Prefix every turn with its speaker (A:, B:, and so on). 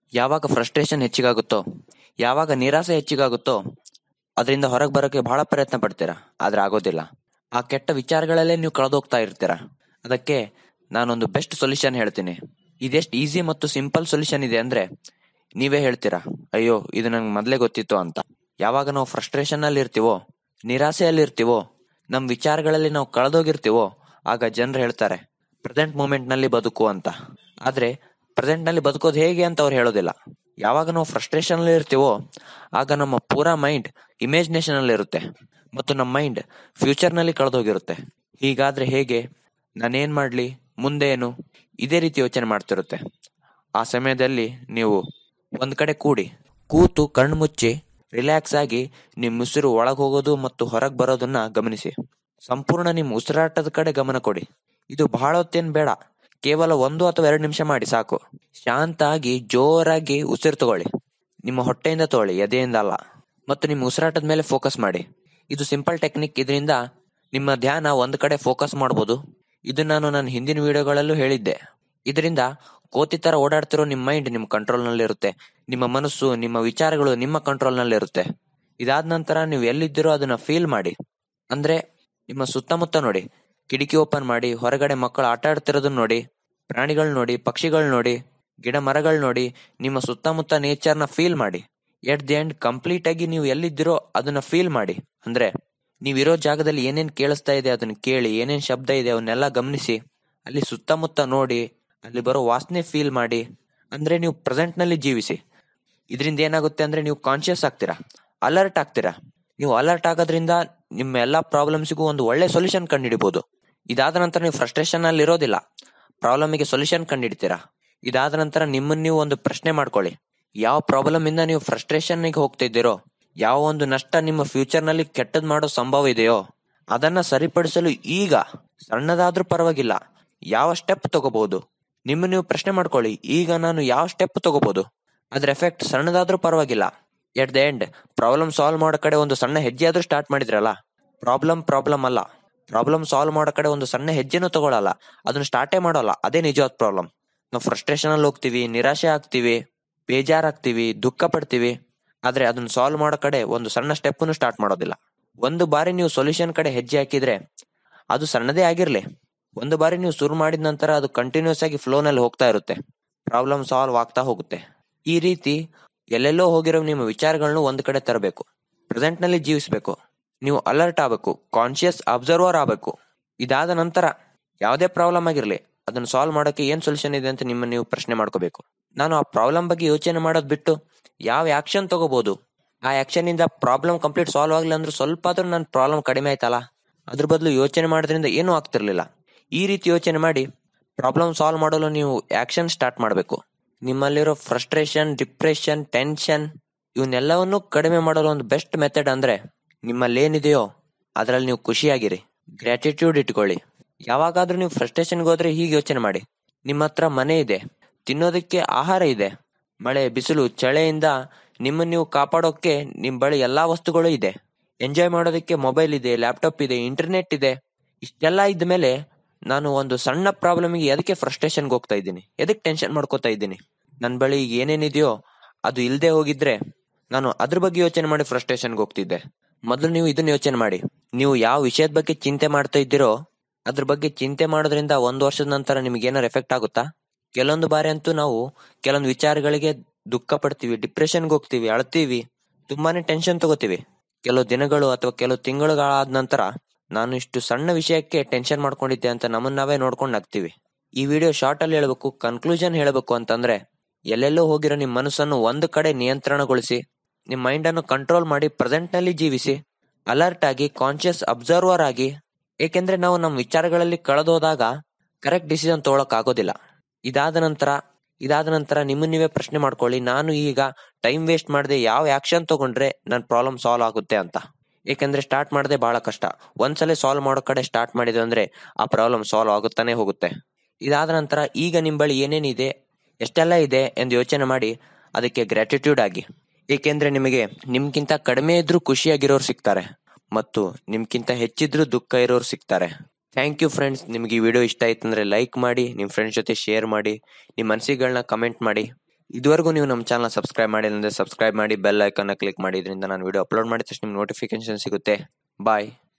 A: ಯಾವಾಗ ಫ್ರಸ್ಟ್ರೇಷನ್ ಹೆಚ್ಚಿಗಾಗುತ್ತೋ ಯಾವಾಗ ನಿರಾಸೆ ಹೆಚ್ಚಿಗಾಗುತ್ತೋ ಅದರಿಂದ ಹೊರಗೆ ಬರೋಕೆ ಬಹಳ ಪ್ರಯತ್ನ ಪಡ್ತೀರಾ ಆದ್ರೆ ಆಗೋದಿಲ್ಲ ಆ ಕೆಟ್ಟ ವಿಚಾರಗಳಲ್ಲೇ ನೀವು ಕಳೆದೋಗ್ತಾ ಇರ್ತೀರಾ ಅದಕ್ಕೆ ನಾನೊಂದು ಬೆಸ್ಟ್ ಸೊಲ್ಯೂಷನ್ ಹೇಳ್ತೀನಿ ಇದೆಷ್ಟು ಈಸಿ ಮತ್ತು ಸಿಂಪಲ್ ಸೊಲ್ಯೂಷನ್ ಇದೆ ಅಂದ್ರೆ ನೀವೇ ಹೇಳ್ತೀರಾ ಅಯ್ಯೋ ಇದು ನಂಗೆ ಮೊದಲೇ ಗೊತ್ತಿತ್ತು ಅಂತ ಯಾವಾಗ ನಾವು ಫ್ರಸ್ಟ್ರೇಷನ್ ಅಲ್ಲಿ ಇರ್ತೀವೋ ನಿರಾಸೆಯಲ್ಲಿ ಇರ್ತೀವೋ ನಮ್ಮ ವಿಚಾರಗಳಲ್ಲಿ ನಾವು ಕಳೆದೋಗಿರ್ತೀವೋ ಆಗ ಜನರು ಹೇಳ್ತಾರೆ ಪ್ರೆಸೆಂಟ್ ಮೂಮೆಂಟ್ ನಲ್ಲಿ ಬದುಕು ಅಂತ ಆದ್ರೆ ಪ್ರೆಸೆಂಟ್ ನಲ್ಲಿ ಬದುಕೋದು ಹೇಗೆ ಅಂತ ಅವ್ರು ಹೇಳೋದಿಲ್ಲ ಯಾವಾಗ ನಾವು ಫ್ರಸ್ಟ್ರೇಷನ್ ಅಲ್ಲಿ ಇರ್ತೀವೋ ಆಗ ನಮ್ಮ ಪೂರಾ ಮೈಂಡ್ ಇಮೇಜಿನೇಷನ್ ಅಲ್ಲಿ ಇರುತ್ತೆ ಮತ್ತು ನಮ್ಮ ಮೈಂಡ್ ಫ್ಯೂಚರ್ ನಲ್ಲಿ ಕಳೆದೋಗಿರುತ್ತೆ ಹೀಗಾದ್ರೆ ಹೇಗೆ ನಾನೇನ್ ಮಾಡ್ಲಿ ಮುಂದೆ ಏನು ಇದೇ ರೀತಿ ಯೋಚನೆ ಮಾಡ್ತಿರುತ್ತೆ ಆ ಸಮಯದಲ್ಲಿ ನೀವು ಒಂದ್ ಕಡೆ ಕೂಡಿ ಕೂತು ಕಣ್ಣು ಮುಚ್ಚಿ ರಿಲ್ಯಾಕ್ಸ್ ಆಗಿ ನಿಮ್ ಉಸಿರು ಒಳಗ್ ಹೋಗೋದು ಮತ್ತು ಹೊರಗ್ ಬರೋದನ್ನ ಗಮನಿಸಿ ಸಂಪೂರ್ಣ ನಿಮ್ ಉಸಿರಾಟದ ಕಡೆ ಗಮನ ಕೊಡಿ ಇದು ಬಹಳ ಹೊತ್ತೇನ್ ಬೇಡ ಕೇವಲ ಒಂದು ಅಥವಾ ಎರಡು ನಿಮಿಷ ಮಾಡಿ ಸಾಕು ಶಾಂತ ಆಗಿ ಜೋರಾಗಿ ಉಸಿರು ತಗೊಳ್ಳಿ ನಿಮ್ಮ ಹೊಟ್ಟೆಯಿಂದ ತಗೊಳ್ಳಿ ಎದೆಯಿಂದ ಅಲ್ಲ ಮತ್ತು ನಿಮ್ಮ ಉಸಿರಾಟದ ಮೇಲೆ ಫೋಕಸ್ ಮಾಡಿ ಇದು ಸಿಂಪಲ್ ಟೆಕ್ನಿಕ್ ಇದರಿಂದ ನಿಮ್ಮ ಧ್ಯಾನ ಒಂದ್ ಕಡೆ ಫೋಕಸ್ ಮಾಡಬಹುದು ಇದು ನಾನು ನನ್ನ ಹಿಂದಿನ ವಿಡಿಯೋಗಳಲ್ಲೂ ಹೇಳಿದ್ದೆ ಇದರಿಂದ ಕೋತಿ ತರ ಓಡಾಡ್ತಿರೋ ನಿಮ್ಮ ಮೈಂಡ್ ನಿಮ್ಮ ಕಂಟ್ರೋಲ್ ನಲ್ಲಿ ಇರುತ್ತೆ ನಿಮ್ಮ ಮನಸ್ಸು ನಿಮ್ಮ ವಿಚಾರಗಳು ನಿಮ್ಮ ಕಂಟ್ರೋಲ್ ನಲ್ಲಿ ಇರುತ್ತೆ ಇದಾದ ನಂತರ ನೀವು ಎಲ್ಲಿದ್ದೀರೋ ಅದನ್ನ ಫೀಲ್ ಮಾಡಿ ಅಂದ್ರೆ ನಿಮ್ಮ ಸುತ್ತಮುತ್ತ ನೋಡಿ ಕಿಟಕಿ ಓಪನ್ ಮಾಡಿ ಹೊರಗಡೆ ಮಕ್ಕಳು ಆಟ ಆಡ್ತಿರೋದನ್ನ ನೋಡಿ ಪ್ರಾಣಿಗಳು ನೋಡಿ ಪಕ್ಷಿಗಳು ನೋಡಿ ಗಿಡ ಮರಗಳು ನೋಡಿ ನಿಮ್ಮ ಸುತ್ತಮುತ್ತ ನೇಚರ್ನ ಫೀಲ್ ಮಾಡಿ ಎಟ್ ದಿ ಎಂಡ್ ಕಂಪ್ಲೀಟ್ ಆಗಿ ನೀವು ಎಲ್ಲಿದ್ದೀರೋ ಅದನ್ನ ಫೀಲ್ ಮಾಡಿ ಅಂದ್ರೆ ನೀವಿರೋ ಜಾಗದಲ್ಲಿ ಏನೇನ್ ಕೇಳಿಸ್ತಾ ಇದೆ ಅದನ್ನ ಕೇಳಿ ಏನೇನ್ ಶಬ್ದ ಇದೆ ಅವನ್ನೆಲ್ಲ ಗಮನಿಸಿ ಅಲ್ಲಿ ಸುತ್ತಮುತ್ತ ನೋಡಿ ಅಲ್ಲಿ ಬರೋ ವಾಸನೆ ಫೀಲ್ ಮಾಡಿ ಅಂದ್ರೆ ನೀವು ಪ್ರೆಸೆಂಟ್ ನಲ್ಲಿ ಜೀವಿಸಿ ಇದರಿಂದ ಏನಾಗುತ್ತೆ ಅಂದ್ರೆ ನೀವು ಕಾನ್ಶಿಯಸ್ ಆಗ್ತೀರಾ ಅಲರ್ಟ್ ಆಗ್ತೀರಾ ನೀವು ಅಲರ್ಟ್ ಆಗೋದ್ರಿಂದ ನಿಮ್ಮ ಎಲ್ಲಾ ಪ್ರಾಬ್ಲಮ್ಸ್ಗೂ ಒಂದು ಒಳ್ಳೆ ಸೊಲ್ಯೂಷನ್ ಕಂಡುಹಿಡಿಬಹುದು ಇದಾದ ನಂತರ ನೀವು ಫ್ರಸ್ಟ್ರೇಷನ್ ಅಲ್ಲಿ ಇರೋದಿಲ್ಲ ಪ್ರಾಬ್ಲಮ್ಗೆ ಸೊಲ್ಯೂಷನ್ ಕಂಡುಹಿಡಿತೀರಾ ಇದಾದ ನಂತರ ನಿಮ್ಮನ್ನ ನೀವು ಒಂದು ಪ್ರಶ್ನೆ ಮಾಡ್ಕೊಳ್ಳಿ ಯಾವ ಪ್ರಾಬ್ಲಮ್ ಇಂದ ನೀವು ಫ್ರಸ್ಟ್ರೇಷನ್ ಗೆ ಹೋಗ್ತಾ ಇದ್ದೀರೋ ಯಾವ ಒಂದು ನಷ್ಟ ನಿಮ್ಮ ಫ್ಯೂಚರ್ ನಲ್ಲಿ ಕೆಟ್ಟದ್ ಮಾಡೋ ಸಂಭವ ಇದೆಯೋ ಅದನ್ನ ಸರಿಪಡಿಸಲು ಈಗ ಸಣ್ಣದಾದ್ರೂ ಪರವಾಗಿಲ್ಲ ಯಾವ ಸ್ಟೆಪ್ ತಗೋಬಹುದು ನಿಮ್ಮ ನೀವು ಪ್ರಶ್ನೆ ಮಾಡ್ಕೊಳ್ಳಿ ಈಗ ನಾನು ಯಾವ ಸ್ಟೆಪ್ ತಗೋಬಹುದು ಅದ್ರ ಎಫೆಕ್ಟ್ ಸಣ್ಣದಾದ್ರೂ ಪರವಾಗಿಲ್ಲ at the end problem solve ಮಾಡೋ ಕಡೆ ಒಂದು ಸಣ್ಣ ಹೆಜ್ಜೆ ಆದ್ರೂ ಸ್ಟಾರ್ಟ್ ಮಾಡಿದ್ರಲ್ಲ ಪ್ರಾಬ್ಲಮ್ ಪ್ರಾಬ್ಲಮ್ ಅಲ್ಲ ಪ್ರಾಬ್ಲಮ್ ಸಾಲ್ವ್ ಮಾಡೋ ಕಡೆ ಒಂದು ಸಣ್ಣ ಹೆಜ್ಜೆನೂ ತಗೊಳಲ್ಲ ಅದನ್ನ ಸ್ಟಾರ್ಟೇ ಮಾಡೋಲ್ಲ ಅದೇ ನಿಜವಾದ ಪ್ರಾಬ್ಲಮ್ ನಾವು ಫ್ರಸ್ಟ್ರೇಷನ್ ಅಲ್ಲಿ ಹೋಗ್ತೀವಿ ನಿರಾಶೆ ಆಗ್ತೀವಿ ಬೇಜಾರಾಗ್ತೀವಿ ದುಃಖ ಪಡ್ತೀವಿ ಆದ್ರೆ ಅದನ್ನ ಸಾಲ್ವ್ ಮಾಡೋ ಕಡೆ ಒಂದು ಸಣ್ಣ ಸ್ಟೆಪ್ ಸ್ಟಾರ್ಟ್ ಮಾಡೋದಿಲ್ಲ ಒಂದು ಬಾರಿ ನೀವು ಸೊಲ್ಯೂಷನ್ ಕಡೆ ಹೆಜ್ಜೆ ಹಾಕಿದ್ರೆ ಅದು ಸಣ್ಣದೇ ಆಗಿರ್ಲಿ ಒಂದು ಬಾರಿ ನೀವು ಶುರು ಮಾಡಿದ ನಂತರ ಅದು ಕಂಟಿನ್ಯೂಸ್ ಆಗಿ ಫ್ಲೋ ನಲ್ಲಿ ಹೋಗ್ತಾ ಇರುತ್ತೆ ಪ್ರಾಬ್ಲಮ್ ಸಾಲ್ವ್ ಆಗ್ತಾ ಹೋಗುತ್ತೆ ಈ ರೀತಿ ಎಲ್ಲೆಲ್ಲೋ ಹೋಗಿರೋ ನಿಮ್ಮ ವಿಚಾರಗಳನ್ನು ಒಂದ್ ಕಡೆ ತರಬೇಕು ಪ್ರೆಸೆಂಟ್ ನಲ್ಲಿ ಜೀವಿಸಬೇಕು ನೀವು ಅಲರ್ಟ್ ಆಗಬೇಕು ಕಾನ್ಶಿಯಸ್ ಅಬ್ಸರ್ವರ್ ಆಗಬೇಕು ಇದಾದ ನಂತರ ಯಾವುದೇ ಪ್ರಾಬ್ಲಮ್ ಆಗಿರ್ಲಿ ಅದನ್ನ ಸಾಲ್ವ್ ಮಾಡೋಕೆ ಏನ್ ಸೊಲ್ಯೂಷನ್ ಇದೆ ಅಂತ ನಿಮ್ಮ ನೀವು ಪ್ರಶ್ನೆ ಮಾಡ್ಕೋಬೇಕು ನಾನು ಆ ಪ್ರಾಬ್ಲಮ್ ಬಗ್ಗೆ ಯೋಚನೆ ಮಾಡೋದ್ ಬಿಟ್ಟು ಯಾವ ಆಕ್ಷನ್ ತಗೋಬಹುದು ಆ ಆಕ್ಷನ್ ಇಂದ ಪ್ರಾಬ್ಲಮ್ ಕಂಪ್ಲೀಟ್ ಸಾಲ್ವ್ ಆಗ್ಲಿಲ್ಲ ಅಂದ್ರೆ ಸ್ವಲ್ಪ ಆದ್ರೂ ನನ್ನ ಪ್ರಾಬ್ಲಮ್ ಕಡಿಮೆ ಆಯ್ತಲ್ಲ ಅದ್ರ ಬದಲು ಯೋಚನೆ ಮಾಡೋದ್ರಿಂದ ಏನೂ ಆಗ್ತಿರ್ಲಿಲ್ಲ ಈ ರೀತಿ ಯೋಚನೆ ಮಾಡಿ ಪ್ರಾಬ್ಲಮ್ ಸಾಲ್ವ್ ಮಾಡಲು ನೀವು ಆಕ್ಷನ್ ಸ್ಟಾರ್ಟ್ ಮಾಡಬೇಕು ನಿಮ್ಮಲ್ಲಿರೋ ಫ್ರಸ್ಟ್ರೇಷನ್ ಡಿಪ್ರೆಷನ್ ಟೆನ್ಷನ್ ಇವನ್ನೆಲ್ಲವನ್ನು ಕಡಿಮೆ ಮಾಡಲು ಒಂದು ಬೆಸ್ಟ್ ಮೆಥಡ್ ಅಂದ್ರೆ ನಿಮ್ಮಲ್ಲಿ ಏನಿದೆಯೋ ಅದರಲ್ಲಿ ನೀವು ಖುಷಿಯಾಗಿರಿ ಗ್ರಾಟಿಟ್ಯೂಡ್ ಇಟ್ಕೊಳ್ಳಿ ಯಾವಾಗಾದ್ರೂ ನೀವು ಫ್ರಸ್ಟ್ರೇಷನ್ಗೆ ಹೋದ್ರೆ ಹೀಗೆ ಯೋಚನೆ ಮಾಡಿ ನಿಮ್ಮ ಹತ್ರ ಮನೆ ಇದೆ ತಿನ್ನೋದಕ್ಕೆ ಆಹಾರ ಇದೆ ಮಳೆ ಬಿಸಿಲು ಚಳಿಯಿಂದ ನಿಮ್ಮನ್ನ ನೀವು ಕಾಪಾಡೋಕೆ ನಿಮ್ ಬಳಿ ಎಲ್ಲಾ ವಸ್ತುಗಳು ಇದೆ ಎಂಜಾಯ್ ಮಾಡೋದಕ್ಕೆ ಮೊಬೈಲ್ ಇದೆ ಲ್ಯಾಪ್ಟಾಪ್ ಇದೆ ಇಂಟರ್ನೆಟ್ ಇದೆ ಇಷ್ಟೆಲ್ಲ ಇದ್ದ ಮೇಲೆ ನಾನು ಒಂದು ಸಣ್ಣ ಪ್ರಾಬ್ಲಮ್ಗೆ ಎದಕ್ಕೆ ಫ್ರಸ್ಟ್ರೇಷನ್ಗೆ ಹೋಗ್ತಾ ಇದ್ದೀನಿ ಎದಕ್ಕೆ ಟೆನ್ಷನ್ ಮಾಡ್ಕೋತಾ ಇದ್ದೀನಿ ನನ್ನ ಬಳಿ ಈಗ ಏನೇನಿದೆಯೋ ಅದು ಇಲ್ಲದೆ ಹೋಗಿದ್ರೆ ನಾನು ಅದ್ರ ಬಗ್ಗೆ ಯೋಚನೆ ಮಾಡಿ ಫ್ರಸ್ಟ್ರೇಷನ್ಗೆ ಹೋಗ್ತಿದ್ದೆ ಮೊದಲು ನೀವು ಇದನ್ನ ಯೋಚನೆ ಮಾಡಿ ನೀವು ಯಾವ ವಿಷಯದ ಬಗ್ಗೆ ಚಿಂತೆ ಮಾಡ್ತಾ ಇದ್ದೀರೋ ಅದ್ರ ಬಗ್ಗೆ ಚಿಂತೆ ಮಾಡೋದ್ರಿಂದ ಒಂದು ವರ್ಷದ ನಂತರ ನಿಮ್ಗೆ ಏನಾರು ಎಫೆಕ್ಟ್ ಆಗುತ್ತಾ ಕೆಲವೊಂದು ಬಾರಿ ಅಂತೂ ನಾವು ಕೆಲವೊಂದು ವಿಚಾರಗಳಿಗೆ ದುಃಖ ಪಡ್ತೀವಿ ಡಿಪ್ರೆಷನ್ಗೆ ಹೋಗ್ತೀವಿ ಅಳ್ತೀವಿ ತುಂಬಾನೇ ಟೆನ್ಷನ್ ತಗೋತೀವಿ ಕೆಲವು ದಿನಗಳು ಅಥವಾ ಕೆಲವು ತಿಂಗಳುಗಳಾದ ನಂತರ ನಾನು ಇಷ್ಟು ಸಣ್ಣ ವಿಷಯಕ್ಕೆ ಟೆನ್ಷನ್ ಮಾಡ್ಕೊಂಡಿದ್ದೆ ಅಂತ ನಮ್ಮನ್ನ ನಾವೇ ನೋಡ್ಕೊಂಡು ನಗ್ತೀವಿ ಈ ವಿಡಿಯೋ ಶಾರ್ಟ್ ಅಲ್ಲಿ ಹೇಳ್ಬೇಕು ಕನ್ಕ್ಲೂಷನ್ ಹೇಳ್ಬೇಕು ಅಂತಂದ್ರೆ ಎಲ್ಲೆಲ್ಲೋ ಹೋಗಿರೋ ನಿಮ್ ಮನಸ್ಸನ್ನು ಒಂದು ಕಡೆ ನಿಯಂತ್ರಣಗೊಳಿಸಿ ನಿಮ್ ಮೈಂಡ್ ಅನ್ನು ಕಂಟ್ರೋಲ್ ಮಾಡಿ ಪ್ರೆಸೆಂಟ್ ನಲ್ಲಿ ಜೀವಿಸಿ ಅಲರ್ಟ್ ಆಗಿ ಕಾನ್ಶಿಯಸ್ ಅಬ್ಸರ್ವರ್ ಆಗಿ ಏಕೆಂದ್ರೆ ನಾವು ನಮ್ಮ ವಿಚಾರಗಳಲ್ಲಿ ಕಳೆದೋದಾಗ ಕರೆಕ್ಟ್ ಡಿಸಿಷನ್ ತಗೊಳಕ್ ಆಗೋದಿಲ್ಲ ಇದಾದ ನಂತರ ಇದಾದ ನಂತರ ನಿಮ್ಮನ್ನ ನೀವೇ ಪ್ರಶ್ನೆ ಮಾಡ್ಕೊಳ್ಳಿ ನಾನು ಈಗ ಟೈಮ್ ವೇಸ್ಟ್ ಮಾಡದೆ ಯಾವ ಆಕ್ಷನ್ ತಗೊಂಡ್ರೆ ನನ್ನ ಪ್ರಾಬ್ಲಮ್ ಸಾಲ್ವ್ ಆಗುತ್ತೆ ಅಂತ ಏಕೆಂದ್ರೆ ಸ್ಟಾರ್ಟ್ ಮಾಡದೆ ಬಹಳ ಕಷ್ಟ ಒಂದ್ಸಲ ಸಾಲ್ವ್ ಮಾಡೋ ಕಡೆ ಸ್ಟಾರ್ಟ್ ಮಾಡಿದ್ವಿ ಅಂದ್ರೆ ಆ ಪ್ರಾಬ್ಲಮ್ ಸಾಲ್ವ್ ಆಗುತ್ತಾನೆ ಹೋಗುತ್ತೆ ಇದಾದ ನಂತರ ಈಗ ನಿಮ್ ಬಳಿ ಏನೇನಿದೆ ಎಷ್ಟೆಲ್ಲ ಇದೆ ಎಂದು ಯೋಚನೆ ಮಾಡಿ ಅದಕ್ಕೆ ಗ್ರಾಟಿಟ್ಯೂಡ್ ಆಗಿ ಏಕೆಂದ್ರೆ ನಿಮಗೆ ನಿಮ್ಗಿಂತ ಕಡಿಮೆ ಇದ್ರೂ ಖುಷಿಯಾಗಿರೋರು ಸಿಗ್ತಾರೆ ಮತ್ತು ನಿಮ್ಗಿಂತ ಹೆಚ್ಚಿದ್ರೂ ದುಃಖ ಇರೋರು ಸಿಗ್ತಾರೆ ಥ್ಯಾಂಕ್ ಯು ಫ್ರೆಂಡ್ಸ್ ನಿಮ್ಗೆ ಈ ವಿಡಿಯೋ ಇಷ್ಟ ಆಯ್ತು ಅಂದ್ರೆ ಲೈಕ್ ಮಾಡಿ ನಿಮ್ಮ ಫ್ರೆಂಡ್ಸ್ ಜೊತೆ ಶೇರ್ ಮಾಡಿ ನಿಮ್ಮ ಅನಿಸಿಕೆಗಳನ್ನ ಕಮೆಂಟ್ ಮಾಡಿ ಇದುವರೆಗೂ ನೀವು ನಮ್ಮ ಚಾನಲ್ ಸಬ್ಸ್ಕ್ರೈಬ್ ಮಾಡಿಲ್ಲ ಅಂದರೆ ಸಬ್ಸ್ಕ್ರೈಬ್ ಮಾಡಿ ಬೆಲ್ ಐಕನ್ನ ಕ್ಲಿಕ್ ಮಾಡಿ ಇದರಿಂದ ನಾನು ವಿಡಿಯೋ ಅಪ್ಲೋಡ್ ಮಾಡಿದ ತಕ್ಷಣ ನಿಮ್ಗೆ ನೋಟಿಫಿಕೇಶನ್ ಸಿಗುತ್ತೆ ಬಾಯ್